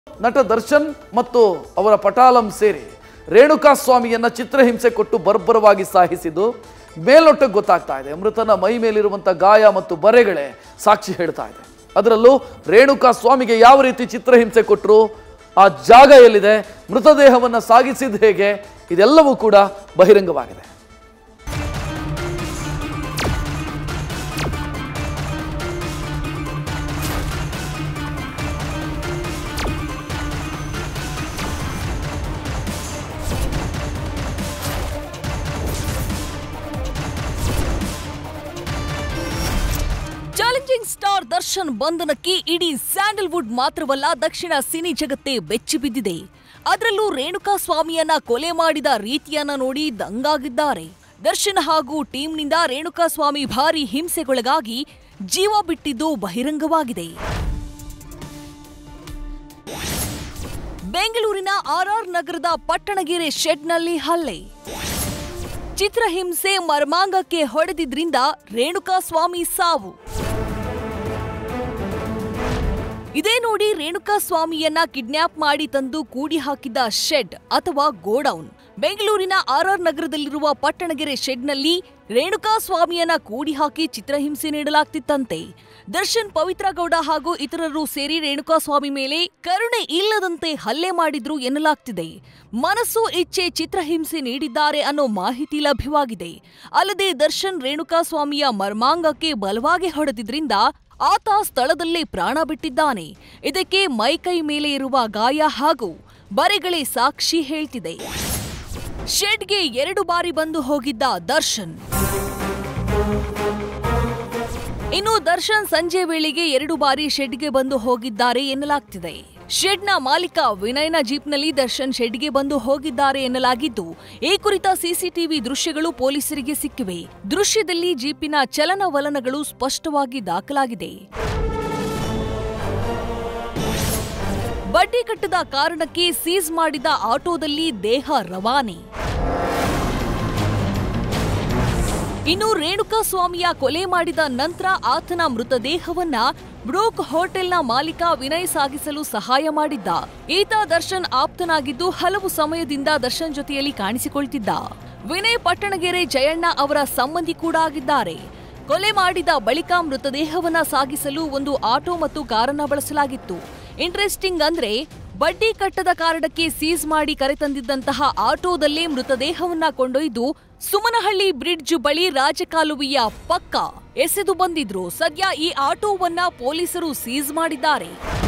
ನಟ ದರ್ಶನ್ ಮತ್ತು ಅವರ ಪಟಾಲಂ ಸೇರಿ ರೇಣುಕಾ ಸ್ವಾಮಿಯನ್ನ ಚಿತ್ರಹಿಂಸೆ ಕೊಟ್ಟು ಬರ್ಬರವಾಗಿ ಸಾಹಿಸಿದ್ದು ಮೇಲ್ನೋಟಕ್ಕೆ ಗೊತ್ತಾಗ್ತಾ ಇದೆ ಮೃತನ ಮೈ ಮೇಲಿರುವಂಥ ಗಾಯ ಮತ್ತು ಬರೆಗಳೇ ಸಾಕ್ಷಿ ಹೇಳ್ತಾ ಇದೆ ಅದರಲ್ಲೂ ರೇಣುಕಾ ಸ್ವಾಮಿಗೆ ಯಾವ ರೀತಿ ಚಿತ್ರಹಿಂಸೆ ಕೊಟ್ಟರು ಆ ಜಾಗ ಎಲ್ಲಿದೆ ಮೃತದೇಹವನ್ನು ಸಾಗಿಸಿದ ಹೇಗೆ ಇದೆಲ್ಲವೂ ಕೂಡ ಬಹಿರಂಗವಾಗಿದೆ ಚಾಲೆಂಜಿಂಗ್ ಸ್ಟಾರ್ ದರ್ಶನ್ ಬಂಧನಕ್ಕೆ ಇಡೀ ಸ್ಯಾಂಡಲ್ವುಡ್ ಮಾತ್ರವಲ್ಲ ದಕ್ಷಿಣ ಸಿನಿ ಜಗತ್ತೇ ಬೆಚ್ಚಿ ಬಿದ್ದಿದೆ ಅದರಲ್ಲೂ ರೇಣುಕಾ ಸ್ವಾಮಿಯನ್ನ ಕೊಲೆ ಮಾಡಿದ ರೀತಿಯನ್ನ ನೋಡಿ ದಂಗಾಗಿದ್ದಾರೆ ದರ್ಶನ್ ಹಾಗೂ ಟೀಮ್ನಿಂದ ರೇಣುಕಾ ಸ್ವಾಮಿ ಭಾರಿ ಹಿಂಸೆಗೊಳಗಾಗಿ ಜೀವ ಬಿಟ್ಟಿದ್ದು ಬಹಿರಂಗವಾಗಿದೆ ಬೆಂಗಳೂರಿನ ಆರ್ಆರ್ ನಗರದ ಪಟ್ಟಣಗೆರೆ ಶೆಡ್ನಲ್ಲಿ ಹಲ್ಲೆ ಚಿತ್ರಹಿಂಸೆ ಮರ್ಮಾಂಗಕ್ಕೆ ಹೊಡೆದಿದ್ರಿಂದ ರೇಣುಕಾ ಸ್ವಾಮಿ ಸಾವು ಇದೇ ನೋಡಿ ರೇಣುಕಾ ಸ್ವಾಮಿಯನ್ನ ಕಿಡ್ನ್ಯಾಪ್ ಮಾಡಿ ತಂದು ಕೂಡಿ ಹಾಕಿದ್ದ ಶೆಡ್ ಅಥವಾ ಗೋಡೌನ್ ಬೆಂಗಳೂರಿನ ಆರ್ಆರ್ ನಗರದಲ್ಲಿರುವ ಪಟ್ಟಣಗೆರೆ ಶೆಡ್ನಲ್ಲಿ ರೇಣುಕಾ ಸ್ವಾಮಿಯನ್ನ ಕೂಡಿ ಹಾಕಿ ಚಿತ್ರಹಿಂಸೆ ನೀಡಲಾಗ್ತಿತ್ತಂತೆ ದರ್ಶನ್ ಪವಿತ್ರ ಗೌಡ ಹಾಗೂ ಇತರರು ಸೇರಿ ರೇಣುಕಾ ಸ್ವಾಮಿ ಮೇಲೆ ಕರುಣೆ ಇಲ್ಲದಂತೆ ಹಲ್ಲೆ ಮಾಡಿದ್ರು ಎನ್ನಲಾಗ್ತಿದೆ ಮನಸ್ಸು ಇಚ್ಛೆ ಚಿತ್ರಹಿಂಸೆ ನೀಡಿದ್ದಾರೆ ಅನ್ನೋ ಮಾಹಿತಿ ಲಭ್ಯವಾಗಿದೆ ಅಲ್ಲದೆ ದರ್ಶನ್ ರೇಣುಕಾ ಸ್ವಾಮಿಯ ಮರ್ಮಾಂಗಕ್ಕೆ ಬಲವಾಗಿ ಹೊಡೆದಿದ್ರಿಂದ ಆತ ಸ್ಥಳದಲ್ಲೇ ಪ್ರಾಣ ಬಿಟ್ಟಿದ್ದಾನೆ ಇದಕ್ಕೆ ಮೈಕೈ ಮೇಲೆ ಇರುವ ಗಾಯ ಹಾಗೂ ಬರೆಗಳೇ ಸಾಕ್ಷಿ ಹೇಳ್ತಿದೆ ಶೆಡ್ಗೆ ಎರಡು ಬಾರಿ ಬಂದು ಹೋಗಿದ್ದ ದರ್ಶನ್ ಇನ್ನು ದರ್ಶನ್ ಸಂಜೆ ವೇಳೆಗೆ ಎರಡು ಬಾರಿ ಶೆಡ್ಗೆ ಬಂದು ಹೋಗಿದ್ದಾರೆ ಎನ್ನಲಾಗ್ತಿದೆ ಶೆಡ್ನ ಮಾಲೀಕ ವಿನಯ್ನ ಜೀಪ್ನಲ್ಲಿ ದರ್ಶನ್ ಶೆಡ್ಗೆ ಬಂದು ಹೋಗಿದ್ದಾರೆ ಎನ್ನಲಾಗಿದ್ದು ಈ ಕುರಿತ ಸಿಸಿಟಿವಿ ದೃಶ್ಯಗಳು ಪೊಲೀಸರಿಗೆ ಸಿಕ್ಕಿವೆ ದೃಶ್ಯದಲ್ಲಿ ಜೀಪಿನ ಚಲನವಲನಗಳು ಸ್ಪಷ್ಟವಾಗಿ ದಾಖಲಾಗಿದೆ ಬಡ್ಡಿ ಕಟ್ಟದ ಕಾರಣಕ್ಕೆ ಸೀಸ್ ಮಾಡಿದ ಆಟೋದಲ್ಲಿ ದೇಹ ರವಾನೆ ಇನ್ನು ರೇಣುಕಾ ಸ್ವಾಮಿಯ ಕೊಲೆ ಮಾಡಿದ ನಂತರ ಆತನ ಮೃತದೇಹವನ್ನ ಬ್ರೂಕ್ ಹೋಟೆಲ್ನ ಮಾಲೀಕ ವಿನಯ್ ಸಾಗಿಸಲು ಸಹಾಯ ಮಾಡಿದ್ದ ಈತ ದರ್ಶನ್ ಆಪ್ತನಾಗಿದ್ದು ಹಲವು ಸಮಯದಿಂದ ದರ್ಶನ್ ಜೊತೆಯಲ್ಲಿ ಕಾಣಿಸಿಕೊಳ್ತಿದ್ದ ವಿನಯ್ ಪಟ್ಟಣಗೆರೆ ಜಯಣ್ಣ ಅವರ ಸಂಬಂಧಿ ಕೂಡ ಆಗಿದ್ದಾರೆ ಕೊಲೆ ಮಾಡಿದ ಬಳಿಕ ಮೃತದೇಹವನ್ನ ಸಾಗಿಸಲು ಒಂದು ಆಟೋ ಮತ್ತು ಕಾರನ್ನ ಬಳಸಲಾಗಿತ್ತು ಇಂಟ್ರೆಸ್ಟಿಂಗ್ ಅಂದ್ರೆ ಬಡ್ಡಿ ಕಟ್ಟದ ಕಾರಣಕ್ಕೆ ಸೀಸ್ ಮಾಡಿ ಕರೆತಂದಿದ್ದಂತಹ ಆಟೋದಲ್ಲೇ ಮೃತದೇಹವನ್ನ ಕೊಂಡೊಯ್ದು ಸುಮನಹಳ್ಳಿ ಬ್ರಿಡ್ಜ್ ಬಳಿ ರಾಜಕಾಲುವೆಯ ಪಕ್ಕ ಎಸೆದು ಬಂದಿದ್ರು ಸದ್ಯ ಈ ಆಟೋವನ್ನ ಪೊಲೀಸರು ಸೀಸ್ ಮಾಡಿದ್ದಾರೆ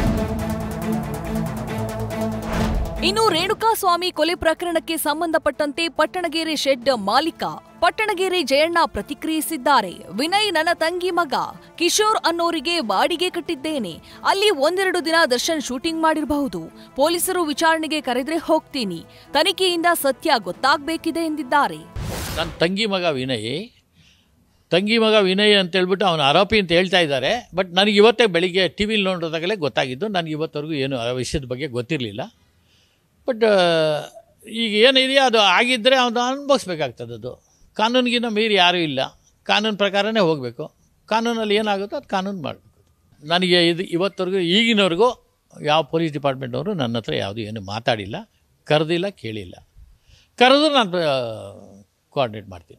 ಇನ್ನು ರೇಣುಕಾ ಸ್ವಾಮಿ ಕೊಲೆ ಪ್ರಕರಣಕ್ಕೆ ಸಂಬಂಧಪಟ್ಟಂತೆ ಪಟ್ಟಣಗೆರೆ ಶೆಡ್ ಮಾಲೀಕ ಪಟ್ಟಣಗೆರೆ ಜಯಣ್ಣ ಪ್ರತಿಕ್ರಿಯಿಸಿದ್ದಾರೆ ವಿನಯ್ ನನ್ನ ತಂಗಿ ಮಗ ಕಿಶೋರ್ ಅನ್ನೋರಿಗೆ ಬಾಡಿಗೆ ಕಟ್ಟಿದ್ದೇನೆ ಅಲ್ಲಿ ಒಂದೆರಡು ದಿನ ದರ್ಶನ್ ಶೂಟಿಂಗ್ ಮಾಡಿರಬಹುದು ಪೊಲೀಸರು ವಿಚಾರಣೆಗೆ ಕರೆದ್ರೆ ಹೋಗ್ತೀನಿ ತನಿಖೆಯಿಂದ ಸತ್ಯ ಗೊತ್ತಾಗಬೇಕಿದೆ ಎಂದಿದ್ದಾರೆ ನನ್ನ ತಂಗಿ ಮಗ ವಿನಯ್ ತಂಗಿ ಮಗ ವಿನಯ್ ಅಂತ ಹೇಳ್ಬಿಟ್ಟು ಅವನ ಆರೋಪಿ ಅಂತ ಹೇಳ್ತಾ ಇದ್ದಾರೆ ಬಟ್ ನನಗೆ ಇವತ್ತೇ ಬೆಳಿಗ್ಗೆ ಟಿ ವಿಲಿ ನೋಡಿದಾಗಲೇ ಗೊತ್ತಾಗಿದ್ದು ನನಗೆ ಇವತ್ತವರೆಗೂ ಏನು ಆ ವಿಷಯದ ಬಗ್ಗೆ ಗೊತ್ತಿರಲಿಲ್ಲ ಬಟ್ ಈಗ ಏನಿದೆಯೋ ಅದು ಆಗಿದ್ದರೆ ಅವನು ಅನುಭವಿಸ್ಬೇಕಾಗ್ತದೆ ಅದು ಕಾನೂನಿಗಿನ್ನ ಮೀರಿ ಯಾರೂ ಇಲ್ಲ ಕಾನೂನು ಪ್ರಕಾರನೇ ಹೋಗಬೇಕು ಕಾನೂನಲ್ಲಿ ಏನಾಗುತ್ತೋ ಅದು ಕಾನೂನು ಮಾಡಬೇಕು ನನಗೆ ಇದು ಇವತ್ತವರೆಗೂ ಈಗಿನವರೆಗೂ ಯಾವ ಪೊಲೀಸ್ ಡಿಪಾರ್ಟ್ಮೆಂಟ್ನವರು ನನ್ನ ಹತ್ರ ಯಾವುದು ಏನು ಮಾತಾಡಿಲ್ಲ ಕರೆದಿಲ್ಲ ಕೇಳಿಲ್ಲ ಕರೆದು ನಾನು ಕೋಆರ್ಡಿನೇಟ್ ಮಾಡ್ತೀನಿ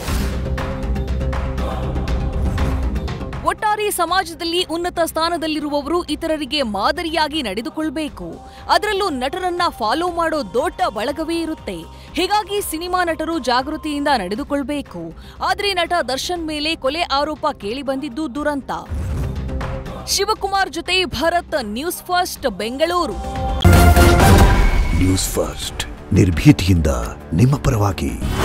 ಒಟ್ಟಾರೆ ಸಮಾಜದಲ್ಲಿ ಉನ್ನತ ಸ್ಥಾನದಲ್ಲಿರುವವರು ಇತರರಿಗೆ ಮಾದರಿಯಾಗಿ ನಡೆದುಕೊಳ್ಬೇಕು ಅದರಲ್ಲೂ ನಟರನ್ನ ಫಾಲೋ ಮಾಡೋ ದೊಡ್ಡ ಬಳಗವೇ ಇರುತ್ತೆ ಹೀಗಾಗಿ ಸಿನಿಮಾ ನಟರು ಜಾಗೃತಿಯಿಂದ ನಡೆದುಕೊಳ್ಬೇಕು ಆದ್ರೆ ನಟ ದರ್ಶನ್ ಮೇಲೆ ಕೊಲೆ ಆರೋಪ ಕೇಳಿ ಬಂದಿದ್ದು ದುರಂತ ಶಿವಕುಮಾರ್ ಜೊತೆ Bharath news first Bengaluru news first ನಿರ್ಭೀತಿಯಿಂದ ನಿಮ್ಮ ಪರವಾಗಿ